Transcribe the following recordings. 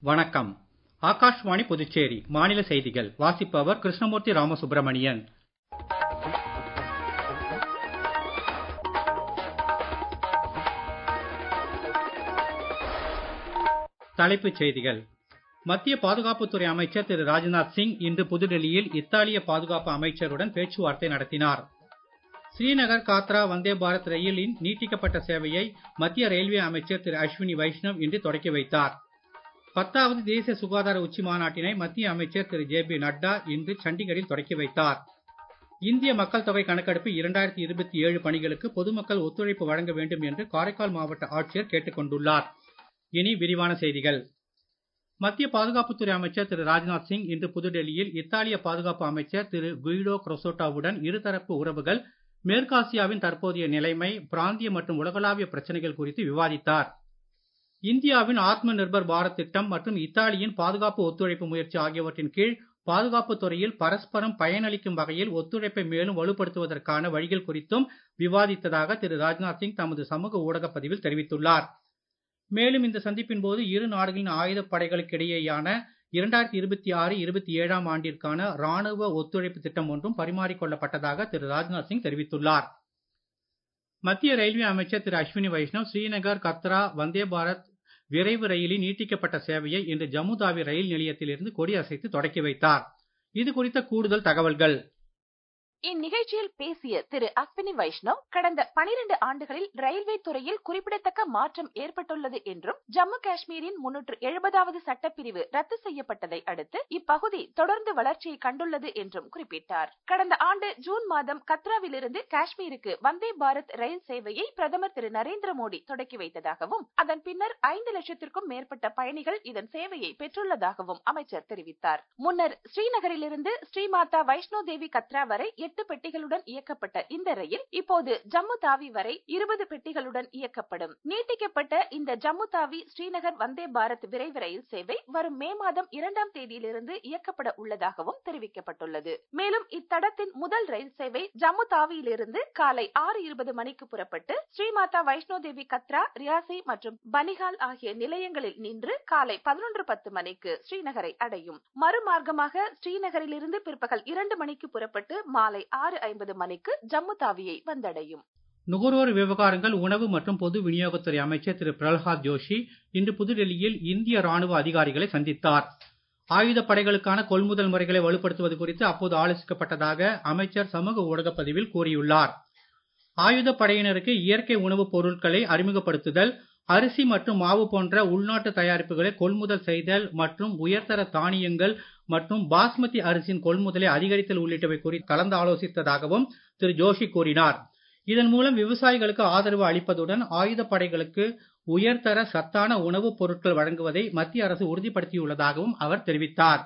வணக்கம் ஆகாஷ்வாணி புதுச்சேரி மாநில செய்திகள் வாசிப்பவர் கிருஷ்ணமூர்த்தி ராமசுப்ரமணியன் தலைப்புச் செய்திகள் மத்திய பாதுகாப்புத்துறை அமைச்சர் திரு ராஜ்நாத் சிங் இன்று புதுடெல்லியில் இத்தாலிய பாதுகாப்பு அமைச்சருடன் பேச்சுவார்த்தை நடத்தினார் ஸ்ரீநகர் காத்ரா வந்தே பாரத் ரயிலின் நீட்டிக்கப்பட்ட சேவையை மத்திய ரயில்வே அமைச்சர் திரு அஸ்வினி வைஷ்ணவ் இன்று தொடக்கி வைத்தார் பத்தாவது தேசிய சுகாதார உச்சி மாநாட்டினை மத்திய அமைச்சர் திரு ஜே பி நட்டா இன்று சண்டிகரில் தொடக்கி வைத்தார் இந்திய மக்கள் தொகை கணக்கெடுப்பு இரண்டாயிரத்தி இருபத்தி ஏழு பணிகளுக்கு பொதுமக்கள் ஒத்துழைப்பு வழங்க வேண்டும் என்று காரைக்கால் மாவட்ட ஆட்சியர் கேட்டுக் கொண்டுள்ளார் இனி விரிவான செய்திகள் மத்திய பாதுகாப்புத்துறை அமைச்சர் திரு ராஜ்நாத் சிங் இன்று புதுடெல்லியில் இத்தாலிய பாதுகாப்பு அமைச்சர் திரு குயிடோ குரோசோட்டாவுடன் இருதரப்பு உறவுகள் மேற்காசியாவின் தற்போதைய நிலைமை பிராந்திய மற்றும் உலகளாவிய பிரச்சனைகள் குறித்து விவாதித்தார் இந்தியாவின் ஆத்ம நிர்பர் பாரத் திட்டம் மற்றும் இத்தாலியின் பாதுகாப்பு ஒத்துழைப்பு முயற்சி ஆகியவற்றின் கீழ் பாதுகாப்பு துறையில் பரஸ்பரம் பயனளிக்கும் வகையில் ஒத்துழைப்பை மேலும் வலுப்படுத்துவதற்கான வழிகள் குறித்தும் விவாதித்ததாக திரு ராஜ்நாத் சிங் தமது சமூக ஊடக பதிவில் தெரிவித்துள்ளார் மேலும் இந்த சந்திப்பின் போது இரு நாடுகளின் ஆயுதப் படைகளுக்கிடையேயான இரண்டாயிரத்தி இருபத்தி ஆறு இருபத்தி ஏழாம் ஆண்டிற்கான ராணுவ ஒத்துழைப்பு திட்டம் ஒன்றும் பரிமாறிக்கொள்ளப்பட்டதாக திரு ராஜ்நாத் சிங் தெரிவித்துள்ளார் மத்திய ரயில்வே அமைச்சர் திரு அஸ்வினி வைஷ்ணவ் ஸ்ரீநகர் கத்ரா வந்தே பாரத் விரைவு ரயிலின் நீட்டிக்கப்பட்ட சேவையை இன்று ஜம்முதாவி ரயில் நிலையத்திலிருந்து கொடியசைத்து தொடக்கி வைத்தார் இது குறித்த கூடுதல் தகவல்கள் இந்நிகழ்ச்சியில் பேசிய திரு அஸ்வினி வைஷ்ணவ் கடந்த பனிரெண்டு ஆண்டுகளில் ரயில்வே துறையில் குறிப்பிடத்தக்க மாற்றம் ஏற்பட்டுள்ளது என்றும் ஜம்மு காஷ்மீரின் முன்னூற்று எழுபதாவது சட்டப்பிரிவு ரத்து செய்யப்பட்டதை அடுத்து இப்பகுதி தொடர்ந்து வளர்ச்சியை கண்டுள்ளது என்றும் குறிப்பிட்டார் கடந்த ஆண்டு ஜூன் மாதம் கத்ராவிலிருந்து காஷ்மீருக்கு வந்தே பாரத் ரயில் சேவையை பிரதமர் திரு நரேந்திர மோடி தொடக்கி வைத்ததாகவும் அதன் பின்னர் ஐந்து லட்சத்திற்கும் மேற்பட்ட பயணிகள் இதன் சேவையை பெற்றுள்ளதாகவும் அமைச்சர் தெரிவித்தார் முன்னர் ஸ்ரீநகரிலிருந்து ஸ்ரீமாதா வைஷ்ணோ தேவி கத்ரா வரை எட்டு பெட்டிகளுடன் இயக்கப்பட்ட இந்த ரயில் இப்போது ஜம்மு தாவி வரை இருபது பெட்டிகளுடன் இயக்கப்படும் நீட்டிக்கப்பட்ட இந்த ஜம்மு தாவி ஸ்ரீநகர் வந்தே பாரத் விரைவு ரயில் சேவை வரும் மே மாதம் இரண்டாம் தேதியிலிருந்து இயக்கப்பட உள்ளதாகவும் தெரிவிக்கப்பட்டுள்ளது மேலும் இத்தடத்தின் முதல் ரயில் சேவை ஜம்மு தாவியிலிருந்து காலை ஆறு இருபது மணிக்கு புறப்பட்டு ஸ்ரீமாதா வைஷ்ணோ தேவி கத்ரா ரியாசி மற்றும் பனிகால் ஆகிய நிலையங்களில் நின்று காலை பதினொன்று பத்து மணிக்கு ஸ்ரீநகரை அடையும் மறுமார்க்கமாக ஸ்ரீநகரிலிருந்து பிற்பகல் இரண்டு மணிக்கு புறப்பட்டு மாலை ஆறு ஐம்பது மணிக்கு ஜம்மு தாவியை வந்தடையும் நுகர்வோர் விவகாரங்கள் உணவு மற்றும் பொது விநியோகத்துறை அமைச்சர் திரு பிரல்ஹாத் ஜோஷி இன்று புதுடெல்லியில் இந்திய ராணுவ அதிகாரிகளை சந்தித்தார் ஆயுதப் படைகளுக்கான கொள்முதல் முறைகளை வலுப்படுத்துவது குறித்து அப்போது ஆலோசிக்கப்பட்டதாக அமைச்சர் சமூக ஊடகப் பதிவில் கூறியுள்ளார் ஆயுதப் படையினருக்கு இயற்கை உணவுப் பொருட்களை அறிமுகப்படுத்துதல் அரிசி மற்றும் மாவு போன்ற உள்நாட்டு தயாரிப்புகளை கொள்முதல் செய்தல் மற்றும் உயர்தர தானியங்கள் மற்றும் பாஸ்மதி அரிசியின் கொள்முதலை அதிகரித்தல் உள்ளிட்டவை குறித்து கலந்து ஆலோசித்ததாகவும் திரு ஜோஷி கூறினார் இதன் மூலம் விவசாயிகளுக்கு ஆதரவு அளிப்பதுடன் ஆயுதப் படைகளுக்கு உயர்தர சத்தான உணவுப் பொருட்கள் வழங்குவதை மத்திய அரசு உறுதிப்படுத்தியுள்ளதாகவும் அவர் தெரிவித்தார்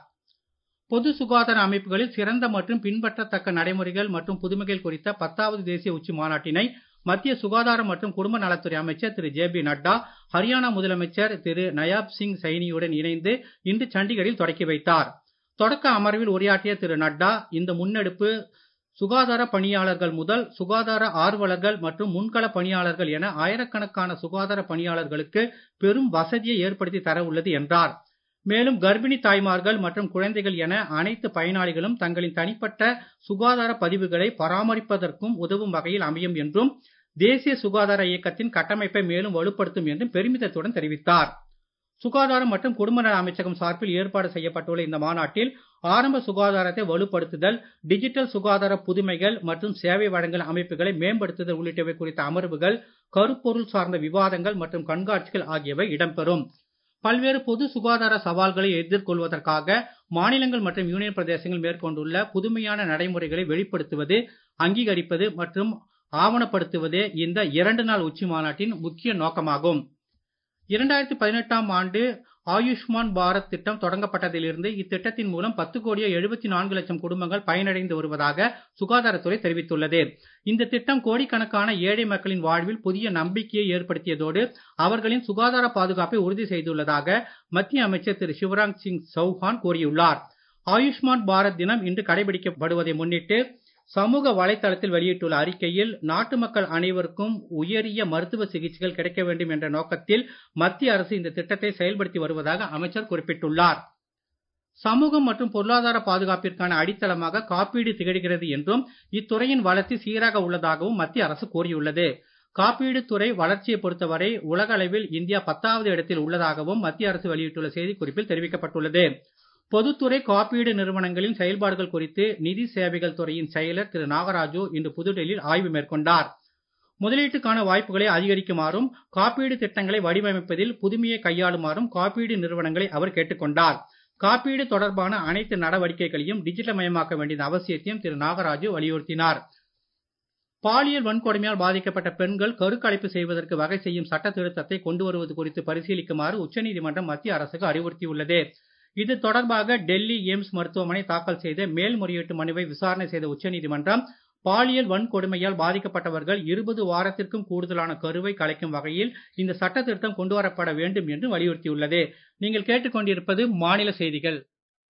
பொது சுகாதார அமைப்புகளில் சிறந்த மற்றும் பின்பற்றத்தக்க நடைமுறைகள் மற்றும் புதுமைகள் குறித்த பத்தாவது தேசிய உச்சி மாநாட்டினை மத்திய சுகாதாரம் மற்றும் குடும்ப நலத்துறை அமைச்சர் திரு ஜே பி நட்டா ஹரியானா முதலமைச்சர் திரு நயாப் சிங் சைனியுடன் இணைந்து இன்று சண்டிகரில் தொடக்கி வைத்தார் தொடக்க அமர்வில் உரையாற்றிய திரு நட்டா இந்த முன்னெடுப்பு சுகாதார பணியாளர்கள் முதல் சுகாதார ஆர்வலர்கள் மற்றும் முன்கள பணியாளர்கள் என ஆயிரக்கணக்கான சுகாதார பணியாளர்களுக்கு பெரும் வசதியை ஏற்படுத்தி தர உள்ளது என்றார் மேலும் கர்ப்பிணி தாய்மார்கள் மற்றும் குழந்தைகள் என அனைத்து பயனாளிகளும் தங்களின் தனிப்பட்ட சுகாதார பதிவுகளை பராமரிப்பதற்கும் உதவும் வகையில் அமையும் என்றும் தேசிய சுகாதார இயக்கத்தின் கட்டமைப்பை மேலும் வலுப்படுத்தும் என்றும் பெருமிதத்துடன் தெரிவித்தார் சுகாதாரம் மற்றும் குடும்ப நல அமைச்சகம் சார்பில் ஏற்பாடு செய்யப்பட்டுள்ள இந்த மாநாட்டில் ஆரம்ப சுகாதாரத்தை வலுப்படுத்துதல் டிஜிட்டல் சுகாதார புதுமைகள் மற்றும் சேவை வழங்கல் அமைப்புகளை மேம்படுத்துதல் உள்ளிட்டவை குறித்த அமர்வுகள் கருப்பொருள் சார்ந்த விவாதங்கள் மற்றும் கண்காட்சிகள் ஆகியவை இடம்பெறும் பல்வேறு பொது சுகாதார சவால்களை எதிர்கொள்வதற்காக மாநிலங்கள் மற்றும் யூனியன் பிரதேசங்கள் மேற்கொண்டுள்ள புதுமையான நடைமுறைகளை வெளிப்படுத்துவது அங்கீகரிப்பது மற்றும் ஆவணப்படுத்துவதே இந்த இரண்டு நாள் உச்சி மாநாட்டின் முக்கிய நோக்கமாகும் இரண்டாயிரத்தி பதினெட்டாம் ஆண்டு ஆயுஷ்மான் பாரத் திட்டம் தொடங்கப்பட்டதிலிருந்து இத்திட்டத்தின் மூலம் பத்து கோடியே எழுபத்தி நான்கு லட்சம் குடும்பங்கள் பயனடைந்து வருவதாக சுகாதாரத்துறை தெரிவித்துள்ளது இந்த திட்டம் கோடிக்கணக்கான ஏழை மக்களின் வாழ்வில் புதிய நம்பிக்கையை ஏற்படுத்தியதோடு அவர்களின் சுகாதார பாதுகாப்பை உறுதி செய்துள்ளதாக மத்திய அமைச்சர் திரு சிவராஜ் சிங் சௌஹான் கூறியுள்ளார் ஆயுஷ்மான் பாரத் தினம் இன்று கடைபிடிக்கப்படுவதை முன்னிட்டு சமூக வலைதளத்தில் வெளியிட்டுள்ள அறிக்கையில் நாட்டு மக்கள் அனைவருக்கும் உயரிய மருத்துவ சிகிச்சைகள் கிடைக்க வேண்டும் என்ற நோக்கத்தில் மத்திய அரசு இந்த திட்டத்தை செயல்படுத்தி வருவதாக அமைச்சர் குறிப்பிட்டுள்ளார் சமூகம் மற்றும் பொருளாதார பாதுகாப்பிற்கான அடித்தளமாக காப்பீடு திகழ்கிறது என்றும் இத்துறையின் வளர்ச்சி சீராக உள்ளதாகவும் மத்திய அரசு கூறியுள்ளது காப்பீடு துறை வளர்ச்சியை பொறுத்தவரை உலக அளவில் இந்தியா பத்தாவது இடத்தில் உள்ளதாகவும் மத்திய அரசு வெளியிட்டுள்ள செய்திக்குறிப்பில் தெரிவிக்கப்பட்டுள்ளது பொதுத்துறை காப்பீடு நிறுவனங்களின் செயல்பாடுகள் குறித்து நிதி சேவைகள் துறையின் செயலர் திரு நாகராஜு இன்று புதுடெல்லியில் ஆய்வு மேற்கொண்டார் முதலீட்டுக்கான வாய்ப்புகளை அதிகரிக்குமாறும் காப்பீடு திட்டங்களை வடிவமைப்பதில் புதுமையை கையாளுமாறும் காப்பீடு நிறுவனங்களை அவர் கேட்டுக்கொண்டார் காப்பீடு தொடர்பான அனைத்து நடவடிக்கைகளையும் டிஜிட்டல் மயமாக்க வேண்டியது அவசியத்தையும் திரு நாகராஜு வலியுறுத்தினார் பாலியல் வன்கொடுமையால் பாதிக்கப்பட்ட பெண்கள் கருக்கலைப்பு செய்வதற்கு வகை செய்யும் சட்ட திருத்தத்தை கொண்டு வருவது குறித்து பரிசீலிக்குமாறு உச்சநீதிமன்றம் மத்திய அரசுக்கு அறிவுறுத்தியுள்ளது இது தொடர்பாக டெல்லி எய்ம்ஸ் மருத்துவமனை தாக்கல் செய்த மேல்முறையீட்டு மனுவை விசாரணை செய்த உச்சநீதிமன்றம் பாலியல் வன்கொடுமையால் பாதிக்கப்பட்டவர்கள் இருபது வாரத்திற்கும் கூடுதலான கருவை கலைக்கும் வகையில் இந்த சட்ட திருத்தம் கொண்டு வரப்பட வேண்டும் என்று வலியுறுத்தியுள்ளது நீங்கள் கேட்டுக்கொண்டிருப்பது மாநில செய்திகள்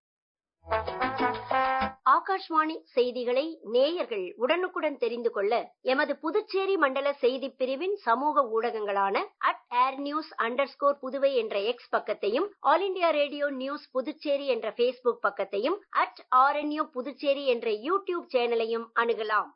ஆகாஷ்வாணி செய்திகளை நேயர்கள் உடனுக்குடன் தெரிந்து கொள்ள எமது புதுச்சேரி மண்டல செய்திப் பிரிவின் சமூக ஊடகங்களான at air news under Puduvai என்ற எக்ஸ் பக்கத்தையும் all India radio news Puducherry என்ற பேஸ்புக் பக்கத்தையும் அட் ஆர்என்யூ புதுச்சேரி என்ற யூடியூப் சேனலையும் அணுகலாம்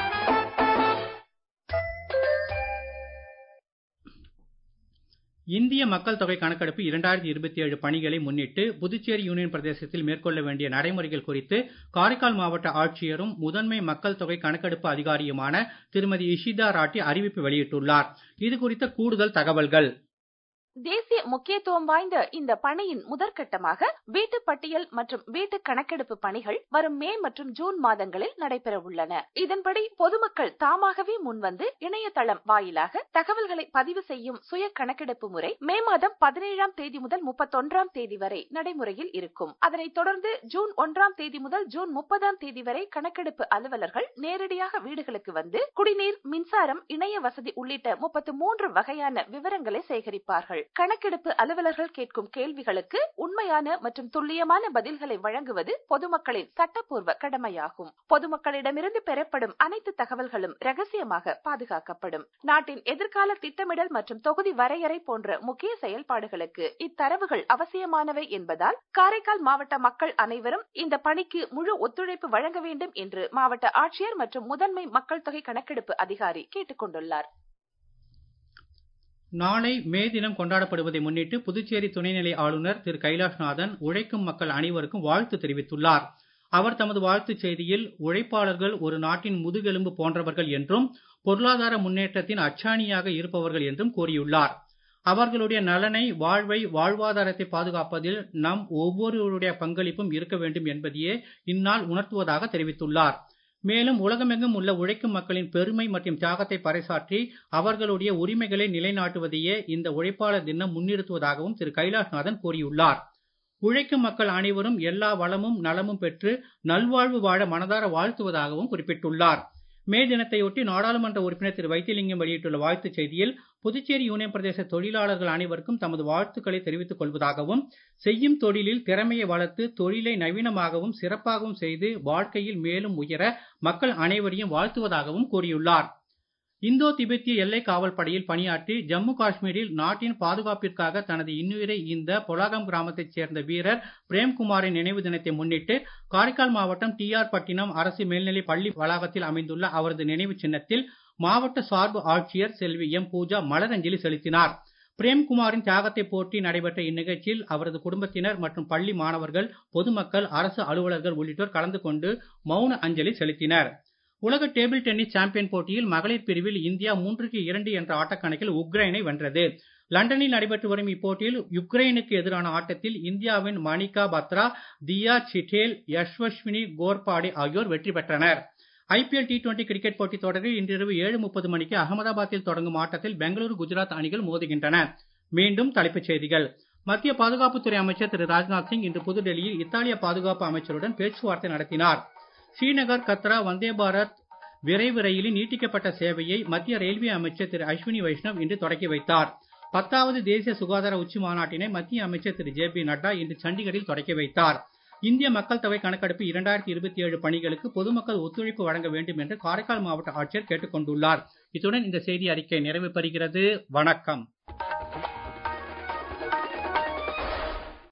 இந்திய மக்கள் தொகை கணக்கெடுப்பு இரண்டாயிரத்தி இருபத்தி ஏழு பணிகளை முன்னிட்டு புதுச்சேரி யூனியன் பிரதேசத்தில் மேற்கொள்ள வேண்டிய நடைமுறைகள் குறித்து காரைக்கால் மாவட்ட ஆட்சியரும் முதன்மை மக்கள் தொகை கணக்கெடுப்பு அதிகாரியுமான திருமதி இஷிதா ராட்டி அறிவிப்பு வெளியிட்டுள்ளார் இது குறித்த கூடுதல் தகவல்கள் தேசிய முக்கியத்துவம் வாய்ந்த இந்த பணியின் முதற்கட்டமாக வீட்டு பட்டியல் மற்றும் வீட்டு கணக்கெடுப்பு பணிகள் வரும் மே மற்றும் ஜூன் மாதங்களில் நடைபெற உள்ளன இதன்படி பொதுமக்கள் தாமாகவே முன்வந்து இணையதளம் வாயிலாக தகவல்களை பதிவு செய்யும் சுய கணக்கெடுப்பு முறை மே மாதம் பதினேழாம் தேதி முதல் முப்பத்தொன்றாம் தேதி வரை நடைமுறையில் இருக்கும் அதனைத் தொடர்ந்து ஜூன் ஒன்றாம் தேதி முதல் ஜூன் முப்பதாம் தேதி வரை கணக்கெடுப்பு அலுவலர்கள் நேரடியாக வீடுகளுக்கு வந்து குடிநீர் மின்சாரம் இணைய வசதி உள்ளிட்ட முப்பத்து மூன்று வகையான விவரங்களை சேகரிப்பார்கள் கணக்கெடுப்பு அலுவலர்கள் கேட்கும் கேள்விகளுக்கு உண்மையான மற்றும் துல்லியமான பதில்களை வழங்குவது பொதுமக்களின் சட்டப்பூர்வ கடமையாகும் பொதுமக்களிடமிருந்து பெறப்படும் அனைத்து தகவல்களும் ரகசியமாக பாதுகாக்கப்படும் நாட்டின் எதிர்கால திட்டமிடல் மற்றும் தொகுதி வரையறை போன்ற முக்கிய செயல்பாடுகளுக்கு இத்தரவுகள் அவசியமானவை என்பதால் காரைக்கால் மாவட்ட மக்கள் அனைவரும் இந்த பணிக்கு முழு ஒத்துழைப்பு வழங்க வேண்டும் என்று மாவட்ட ஆட்சியர் மற்றும் முதன்மை மக்கள் தொகை கணக்கெடுப்பு அதிகாரி கேட்டுக் கொண்டுள்ளார் நாளை மே தினம் கொண்டாடப்படுவதை முன்னிட்டு புதுச்சேரி துணைநிலை ஆளுநர் திரு கைலாஷ்நாதன் உழைக்கும் மக்கள் அனைவருக்கும் வாழ்த்து தெரிவித்துள்ளார் அவர் தமது வாழ்த்துச் செய்தியில் உழைப்பாளர்கள் ஒரு நாட்டின் முதுகெலும்பு போன்றவர்கள் என்றும் பொருளாதார முன்னேற்றத்தின் அச்சாணியாக இருப்பவர்கள் என்றும் கூறியுள்ளார் அவர்களுடைய நலனை வாழ்வை வாழ்வாதாரத்தை பாதுகாப்பதில் நம் ஒவ்வொருவருடைய பங்களிப்பும் இருக்க வேண்டும் என்பதையே இந்நாள் உணர்த்துவதாக தெரிவித்துள்ளார் மேலும் உலகமெங்கும் உள்ள உழைக்கும் மக்களின் பெருமை மற்றும் தியாகத்தை பறைசாற்றி அவர்களுடைய உரிமைகளை நிலைநாட்டுவதையே இந்த உழைப்பாளர் தினம் முன்னிறுத்துவதாகவும் திரு கைலாஷ்நாதன் கூறியுள்ளார் உழைக்கும் மக்கள் அனைவரும் எல்லா வளமும் நலமும் பெற்று நல்வாழ்வு வாழ மனதார வாழ்த்துவதாகவும் குறிப்பிட்டுள்ளார் மே தினத்தையொட்டி நாடாளுமன்ற உறுப்பினர் திரு வைத்திலிங்கம் வெளியிட்டுள்ள வாழ்த்துச் செய்தியில் புதுச்சேரி யூனியன் பிரதேச தொழிலாளர்கள் அனைவருக்கும் தமது வாழ்த்துக்களை தெரிவித்துக் கொள்வதாகவும் செய்யும் தொழிலில் திறமையை வளர்த்து தொழிலை நவீனமாகவும் சிறப்பாகவும் செய்து வாழ்க்கையில் மேலும் உயர மக்கள் அனைவரையும் வாழ்த்துவதாகவும் கூறியுள்ளார் இந்தோ திபெத்திய எல்லை காவல் படையில் பணியாற்றி ஜம்மு காஷ்மீரில் நாட்டின் பாதுகாப்பிற்காக தனது இன்னுயிரை இந்த பொலாகம் கிராமத்தைச் சேர்ந்த வீரர் பிரேம்குமாரின் நினைவு தினத்தை முன்னிட்டு காரைக்கால் மாவட்டம் டி ஆர் பட்டினம் அரசு மேல்நிலை பள்ளி வளாகத்தில் அமைந்துள்ள அவரது நினைவு சின்னத்தில் மாவட்ட சார்பு ஆட்சியர் செல்வி எம் பூஜா மலரஞ்சலி செலுத்தினார் பிரேம்குமாரின் தியாகத்தை போற்றி நடைபெற்ற இந்நிகழ்ச்சியில் அவரது குடும்பத்தினர் மற்றும் பள்ளி மாணவர்கள் பொதுமக்கள் அரசு அலுவலர்கள் உள்ளிட்டோர் கலந்து கொண்டு மௌன அஞ்சலி செலுத்தினர் உலக டேபிள் டென்னிஸ் சாம்பியன் போட்டியில் மகளிர் பிரிவில் இந்தியா மூன்றுக்கு இரண்டு என்ற ஆட்டக்கணக்கில் உக்ரைனை வென்றது லண்டனில் நடைபெற்று வரும் இப்போட்டியில் யுக்ரைனுக்கு எதிரான ஆட்டத்தில் இந்தியாவின் மணிகா பத்ரா தியா சிட்டேல் யஷ்வஸ்வினி கோர்பாடே ஆகியோர் வெற்றி பெற்றனர் ஐபிஎல் டி டுவெண்டி கிரிக்கெட் போட்டித் தொடரில் இன்றிரவு ஏழு முப்பது மணிக்கு அகமதாபாத்தில் தொடங்கும் ஆட்டத்தில் பெங்களூரு குஜராத் அணிகள் மோதுகின்றன மீண்டும் தலைப்புச் செய்திகள் மத்திய பாதுகாப்புத்துறை அமைச்சர் திரு ராஜ்நாத் சிங் இன்று புதுடெல்லியில் இத்தாலிய பாதுகாப்பு அமைச்சருடன் பேச்சுவார்த்தை நடத்தினார் ஸ்ரீநகர் கத்ரா வந்தே பாரத் விரைவு ரயிலின் நீட்டிக்கப்பட்ட சேவையை மத்திய ரயில்வே அமைச்சர் திரு அஸ்வினி வைஷ்ணவ் இன்று தொடக்கி வைத்தார் பத்தாவது தேசிய சுகாதார உச்சி மாநாட்டினை மத்திய அமைச்சர் திரு ஜே பி நட்டா இன்று சண்டிகரில் தொடக்கி வைத்தார் இந்திய மக்கள் தொகை கணக்கெடுப்பு இரண்டாயிரத்தி இருபத்தி ஏழு பணிகளுக்கு பொதுமக்கள் ஒத்துழைப்பு வழங்க வேண்டும் என்று காரைக்கால் மாவட்ட ஆட்சியர் கேட்டுக் கொண்டுள்ளார் இத்துடன் இந்த செய்தி அறிக்கை நிறைவு பெறுகிறது வணக்கம்